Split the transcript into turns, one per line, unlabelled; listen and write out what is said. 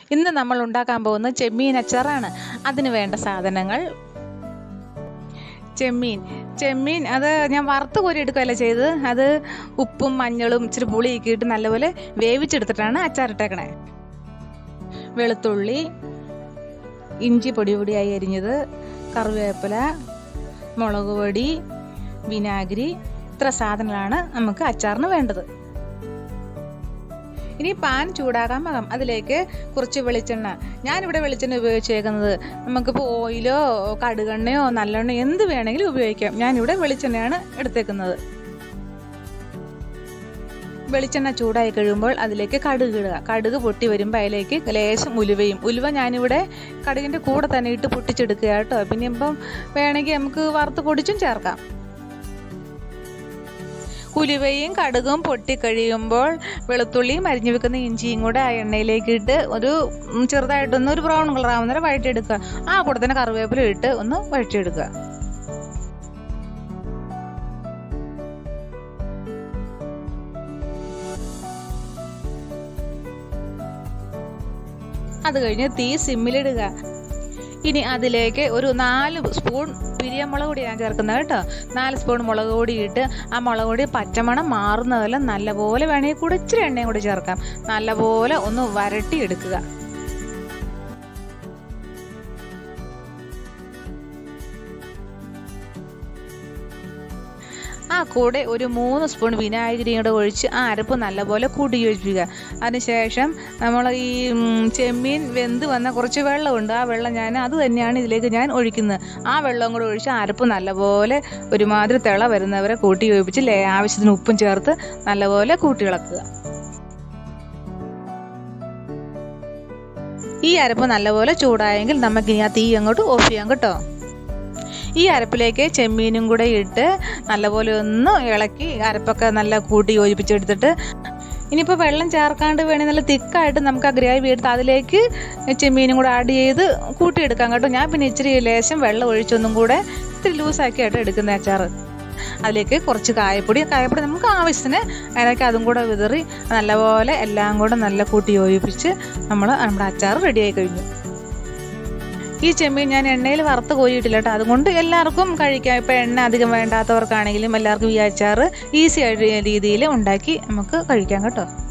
ഇന്ന് നമ്മൾ ഉണ്ടാക്കാൻ പോകുന്നത് ചെമ്മീൻ അച്ചാറാണ് അതിന് വേണ്ട സാധനങ്ങൾ ചെമ്മീൻ ചെമ്മീൻ അത് ഞാൻ വറുത്ത് കോരി എടുക്കുകയല്ല ചെയ്തത് അത് ഉപ്പും മഞ്ഞളും ഇച്ചിരി പുളിയൊക്കെ ഇട്ട് നല്ലപോലെ വേവിച്ചെടുത്തിട്ടാണ് അച്ചാറിട്ടേക്കണേ വെളുത്തുള്ളി ഇഞ്ചി പൊടി പൊടിയായി അരിഞ്ഞത് കറിവേപ്പില മുളക് പൊടി വിനാഗിരി ഇത്ര സാധനങ്ങളാണ് നമുക്ക് അച്ചാറിന് വേണ്ടത് ഇനി പാൻ ചൂടാകാൻ പാകം അതിലേക്ക് കുറച്ച് വെളിച്ചെണ്ണ ഞാനിവിടെ വെളിച്ചെണ്ണ ഉപയോഗിച്ചേക്കുന്നത് നമുക്കിപ്പോൾ ഓയിലോ കടുകെണ്ണയോ നല്ലെണ്ണയോ എന്ത് വേണമെങ്കിലും ഉപയോഗിക്കാം ഞാനിവിടെ വെളിച്ചെണ്ണയാണ് എടുത്തേക്കുന്നത് വെളിച്ചെണ്ണ ചൂടായി കഴിയുമ്പോൾ അതിലേക്ക് കടുക് ഇടുക കടുക് പൊട്ടി വരുമ്പോൾ അതിലേക്ക് ലേശം ഉലുവയും ഉലുവ ഞാനിവിടെ കടുകിൻ്റെ കൂടെ തന്നെ ഇട്ട് പൊട്ടിച്ചെടുക്കുക കേട്ടോ പിന്നെ ഇപ്പം വേണമെങ്കിൽ നമുക്ക് വറുത്ത് പൊടിച്ചും ചേർക്കാം ഉലുവയും കടുകും പൊട്ടിക്കഴിയുമ്പോൾ വെളുത്തുള്ളിയും അരിഞ്ഞു വെക്കുന്ന ഇഞ്ചിയും കൂടെ ആ എണ്ണയിലേക്ക് ഇട്ട് ഒരു ചെറുതായിട്ടൊന്ന് ഒരു ബ്രൗൺ കളർ ആവുന്നവരെ വഴറ്റിയെടുക്കുക ആ കൂടെ തന്നെ കറിവേപ്പില ഇട്ട് ഒന്ന് വഴറ്റിയെടുക്കുക അത് കഴിഞ്ഞ് തീ സിമ്മിലിടുക ഇനി അതിലേക്ക് ഒരു നാല് സ്പൂൺ പിരിയമുളക് പൊടി ഞാൻ ചേർക്കുന്നത് കേട്ടോ നാല് സ്പൂൺ മുളക് പൊടി ഇട്ട് ആ മുളക് പൊടി പച്ചമണം മാറുന്നതെല്ലാം നല്ലപോലെ വേണമെങ്കിൽ കൂടെ ഇച്ചിരി എണ്ണയും കൂടി ചേർക്കാം നല്ലപോലെ ഒന്ന് വരട്ടി എടുക്കുക ആ കൂടെ ഒരു മൂന്ന് സ്പൂൺ വിനാഗിരിയും കൂടെ ഒഴിച്ച് ആ അരപ്പ് നല്ലപോലെ കൂട്ടി യോജിപ്പിക്കുക അതിനുശേഷം നമ്മൾ ഈ ചെമ്മീൻ വെന്ത് വന്ന കുറച്ച് വെള്ളമുണ്ട് ആ വെള്ളം ഞാൻ അത് തന്നെയാണ് ഇതിലേക്ക് ഞാൻ ഒഴിക്കുന്നത് ആ വെള്ളം കൂടെ ഒഴിച്ച് ആ അരപ്പ് നല്ലപോലെ ഒരുമാതിരി തിള വരുന്നവരെ കൂട്ടി യോജിപ്പിച്ച് ലേ ആവശ്യത്തിന് ഉപ്പും ചേർത്ത് നല്ലപോലെ കൂട്ടി ഇളക്കുക ഈ അരപ്പ് നല്ലപോലെ ചൂടായെങ്കിൽ നമുക്കിനി ആ തീ അങ്ങോട്ട് ഓഫ് ചെയ്യാം കേട്ടോ ഈ അരപ്പിലേക്ക് ചെമ്മീനും കൂടെ ഇട്ട് നല്ലപോലെ ഒന്ന് ഇളക്കി അരപ്പൊക്കെ നല്ല കൂട്ടി യോജിപ്പിച്ചെടുത്തിട്ട് ഇനിയിപ്പോൾ വെള്ളം ചേർക്കാണ്ട് വേണമെങ്കിൽ നല്ല തിക്കായിട്ട് നമുക്ക് ആ ഗ്രേവി എടുത്ത് അതിലേക്ക് ചെമ്മീനും കൂടെ ആഡ് ചെയ്ത് കൂട്ടിയെടുക്കാം കേട്ടോ ഞാൻ പിന്നെ ഇച്ചിരി ലേശം വെള്ളം ഒഴിച്ചൊന്നും കൂടെ ഇത്തിരി ലൂസാക്കിയായിട്ട് എടുക്കുന്ന അച്ചാറ് അതിലേക്ക് കുറച്ച് കായപ്പൊടി കായപ്പൊടി നമുക്ക് ആവശ്യത്തിന് അതിനൊക്കെ അതും കൂടെ വിതറി നല്ലപോലെ എല്ലാം കൂടെ നല്ല കൂട്ടി യോജിപ്പിച്ച് നമ്മൾ നമ്മുടെ അച്ചാർ റെഡിയായി കഴിഞ്ഞു ഈ ചെമ്മീൻ ഞാൻ എണ്ണയിൽ വറുത്ത് കോരിയിട്ടില്ല കേട്ടോ അതുകൊണ്ട് എല്ലാവർക്കും കഴിക്കാം ഇപ്പം എണ്ണ അധികം വേണ്ടാത്തവർക്കാണെങ്കിലും എല്ലാവർക്കും ഈ അച്ചാർ ഈസി ആയിട്ട് രീതിയിൽ ഉണ്ടാക്കി നമുക്ക് കഴിക്കാം കേട്ടോ